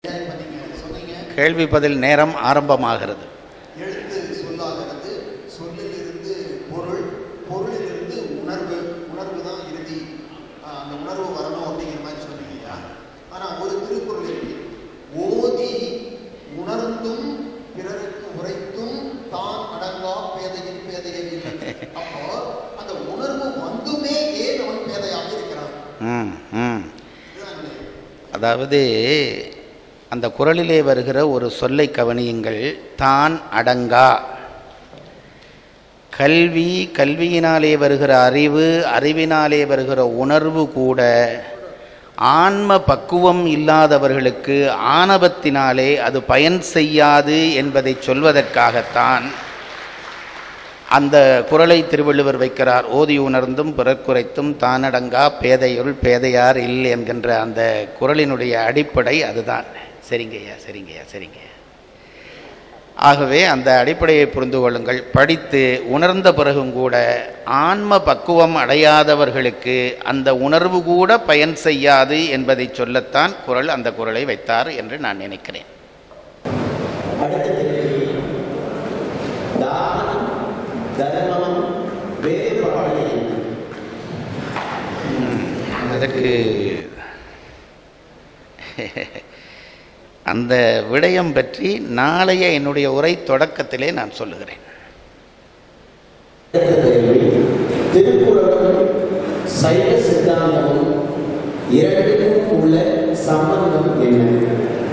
இப்ப நீங்க சொன்னீங்க கேள்வி பதில் நேரம் ஆரம்பமாகிறது எழுத்து சொல்லாகிறது சொல்லிலிருந்து பொருள் பொருளிலிருந்து உணர்வு உணர்வு தான் இறுதி ஆஹ் அந்த உணர்வு வரணும் அப்படிங்கிற மாதிரி சொன்னீங்க ஐயா. ஆனா ஒரு திருக்குறள் இருக்கு ஓதி உணர்ந்தும் பிறருக்கு உரைத்தும் தான் அடங்கா பேதையின் பேதையை இல்லை அப்போ அந்த உணர்வு வந்துமே ஏன் அவன் பேதையாக இருக்கிறான் ம் ம் இதுதான் என்னுடைய அதாவது அந்த குரலிலே வருகிற ஒரு சொல்லை கவனியுங்கள் தான் அடங்கா கல்வி கல்வியினாலே வருகிற அறிவு அறிவினாலே வருகிற உணர்வு கூட ஆன்ம பக்குவம் இல்லாதவர்களுக்கு ஆணவத்தினாலே அது பயன் செய்யாது என்பதை சொல்வதற்காகத்தான் அந்த குரலை திருவள்ளுவர் வைக்கிறார் ஓதி உணர்ந்தும் பிறக்குரைத்தும் தானடங்கா பேதையுள் பேதையார் இல் என்கின்ற அந்த குரலினுடைய அடிப்படை அதுதான் சரிங்கய்யா சரிங்கய்யா சரிங்க ஆகவே அந்த அடிப்படையை புரிந்து கொள்ளுங்கள் படித்து உணர்ந்த பிறகும் கூட ஆன்ம பக்குவம் அடையாதவர்களுக்கு அந்த உணர்வு கூட பயன் செய்யாது என்பதை சொல்லத்தான் குரல் அந்த குரலை வைத்தார் என்று நான் நினைக்கிறேன் அடுத்த கேள்வி தானம் தர்மம் வேறுபாடு என்ன? அதற்கு அந்த விடயம் பற்றி நாளைய என்னுடைய உரை தொடக்கத்திலே நான் சொல்லுகிறேன் அடுத்த கேள்வி திருக்குறளும் சைவ சித்தாந்தமும் இரண்டுக்கும் உள்ள சம்பந்தம் என்ன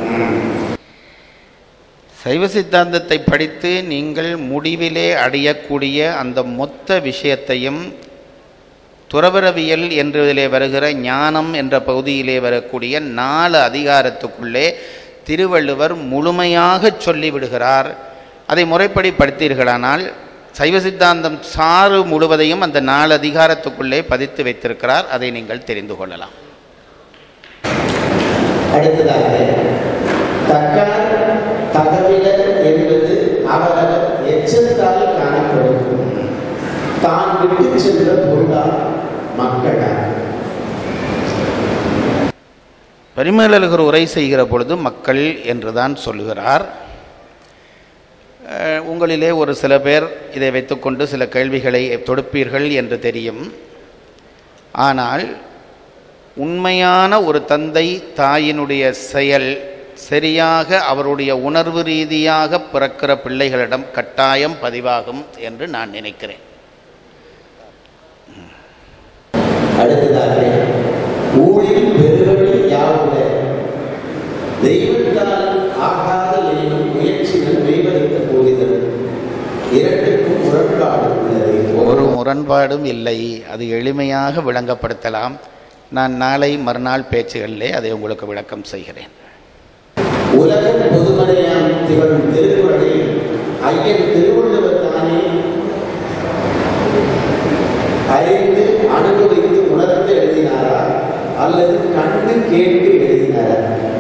சைவ சித்தாந்தத்தை படித்து நீங்கள் முடிவிலே அடையக்கூடிய அந்த மொத்த விஷயத்தையும் துறவரவியல் என்றதிலே வருகிற ஞானம் என்ற பகுதியிலே வரக்கூடிய நாலு அதிகாரத்துக்குள்ளே திருவள்ளுவர் முழுமையாக சொல்லிவிடுகிறார் அதை முறைப்படி படித்தீர்களானால் சைவ சித்தாந்தம் சாறு முழுவதையும் அந்த நாலு அதிகாரத்துக்குள்ளே பதித்து வைத்திருக்கிறார் அதை நீங்கள் தெரிந்து கொள்ளலாம் அடுத்ததாக தக்கார் தகவலர் என்பது அவரவர் எச்சத்தால் காணப்படும் தான் விட்டு சென்ற பொருளா மக்களா பரிமேலழகர் உரை செய்கிற பொழுது மக்கள் என்றுதான் சொல்லுகிறார் அஹ், உங்களிலே ஒரு சில பேர் இதை வைத்துக்கொண்டு சில கேள்விகளை தொடுப்பீர்கள் என்று தெரியும் ஆனால் உண்மையான ஒரு தந்தை தாயினுடைய செயல் சரியாக அவருடைய உணர்வு ரீதியாக பிறக்கிற பிள்ளைகளிடம் கட்டாயம் பதிவாகும் என்று நான் நினைக்கிறேன் அடுத்ததாக ஊழில் பெருவழி யாவுல தெய்வத்தால் ஆகாத எனும் முயற்சிகள் மெய்வரித்த போதிதல் இரண்டுக்கும் முரண்பாடு உள்ளது ஒரு முரண்பாடும் இல்லை அது எளிமையாக விளங்கப்படுத்தலாம் நான் நாளை மறுநாள் பேச்சுகளிலே அதை உங்களுக்கு விளக்கம் செய்கிறேன் உலக பொதுமறையாம் திகழும் திருக்குறளை ஐயன் திருவள்ளுவர் தானே அறிந்து அனுபவித்து உணர்ந்து எழுதினாரா அல்லது கண்டு கேட்டு எழுதினாரா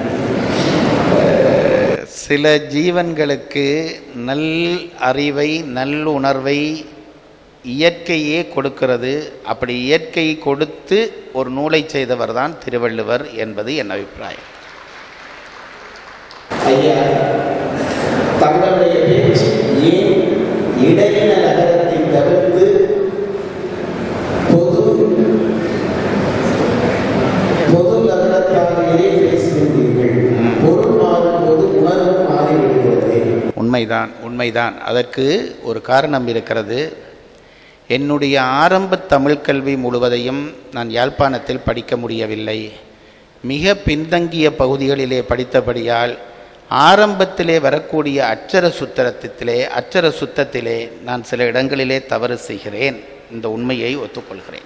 சில ஜீவன்களுக்கு நல் அறிவை நல்லுணர்வை இயற்கையே கொடுக்கிறது அப்படி இயற்கை கொடுத்து ஒரு நூலை செய்தவர் தான் திருவள்ளுவர் என்பது என் அபிப்பிராயம் ஐயா தங்களுடைய பேச்சு ஏன் இடையின நகரத்தை தவிர்த்து பொது பொது நகரத்தாகவே பேசுகின்றீர்கள் பொருள் மாறும்போது உணர்வு மாறிவிடுகிறது உண்மைதான் உண்மைதான் அதற்கு ஒரு காரணம் இருக்கிறது என்னுடைய ஆரம்ப தமிழ் கல்வி முழுவதையும் நான் யாழ்ப்பாணத்தில் படிக்க முடியவில்லை மிக பின்தங்கிய பகுதிகளிலே படித்தபடியால் ஆரம்பத்திலே வரக்கூடிய அச்சர சுத்தரத்திலே அச்சர சுத்தத்திலே நான் சில இடங்களிலே தவறு செய்கிறேன் இந்த உண்மையை ஒத்துக்கொள்கிறேன்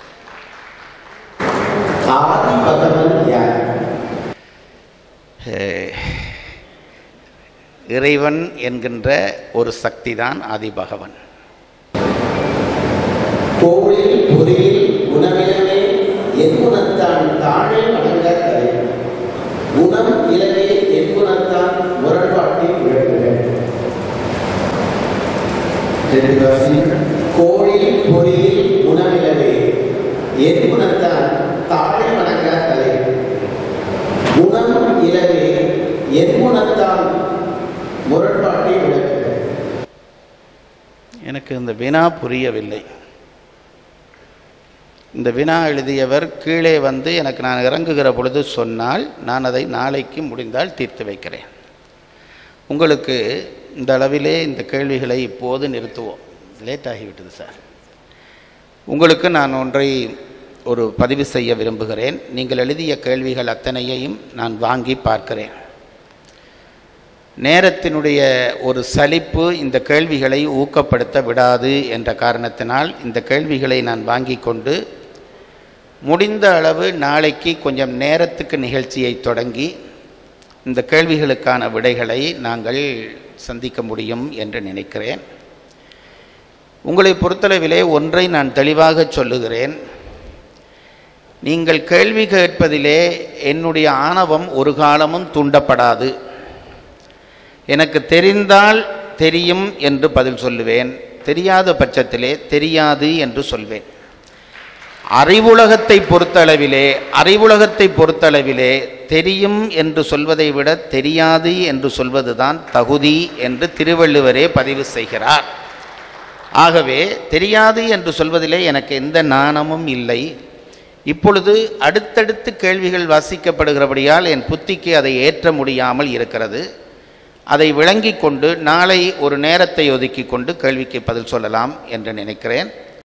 ஆதி பகவன் யார் அஹ், இறைவன் என்கின்ற ஒரு சக்தி தான் ஆதிபகவன் கோவில் பொறியில் உணவினமே என்குணத்தான் தாழே வணங்க தரை குணம் இலவே என்குணத்தான் முரண்பாட்டில் விளக்குக கோழில் பொறியில் உணவிலவே என்குணத்தான் தாழை வணங்க தலை குணம் இலவே என்முனத்தான் முரண்பாட்டை விளக்குக எனக்கு இந்த வினா புரியவில்லை இந்த வினா எழுதியவர் கீழே வந்து எனக்கு நான் இறங்குகிற பொழுது சொன்னால் நான் அதை நாளைக்கு முடிந்தால் தீர்த்து வைக்கிறேன் உங்களுக்கு இந்த அளவிலே இந்த கேள்விகளை இப்போது நிறுத்துவோம் லேட் ஆகிவிட்டது சார் உங்களுக்கு நான் ஒன்றை ஒரு பதிவு செய்ய விரும்புகிறேன் நீங்கள் எழுதிய கேள்விகள் அத்தனையையும் நான் வாங்கி பார்க்கிறேன் நேரத்தினுடைய ஒரு சலிப்பு இந்த கேள்விகளை ஊக்கப்படுத்த விடாது என்ற காரணத்தினால் இந்த கேள்விகளை நான் வாங்கி கொண்டு முடிந்த அளவு நாளைக்கு கொஞ்சம் நேரத்துக்கு நிகழ்ச்சியை தொடங்கி இந்த கேள்விகளுக்கான விடைகளை நாங்கள் சந்திக்க முடியும் என்று நினைக்கிறேன் உங்களை பொறுத்தளவிலே ஒன்றை நான் தெளிவாக சொல்லுகிறேன் நீங்கள் கேள்வி கேட்பதிலே என்னுடைய ஆணவம் ஒரு காலமும் தூண்டப்படாது எனக்கு தெரிந்தால் தெரியும் என்று பதில் சொல்லுவேன் தெரியாத பட்சத்திலே தெரியாது என்று சொல்வேன் அறிவுலகத்தை பொறுத்தளவிலே அறிவுலகத்தை பொறுத்தளவிலே தெரியும் என்று சொல்வதை விட தெரியாது என்று சொல்வதுதான் தகுதி என்று திருவள்ளுவரே பதிவு செய்கிறார் ஆகவே தெரியாது என்று சொல்வதிலே எனக்கு எந்த நாணமும் இல்லை இப்பொழுது அடுத்தடுத்து கேள்விகள் வாசிக்கப்படுகிறபடியால் என் புத்திக்கு அதை ஏற்ற முடியாமல் இருக்கிறது அதை விளங்கி கொண்டு நாளை ஒரு நேரத்தை ஒதுக்கி கொண்டு கேள்விக்கு பதில் சொல்லலாம் என்று நினைக்கிறேன்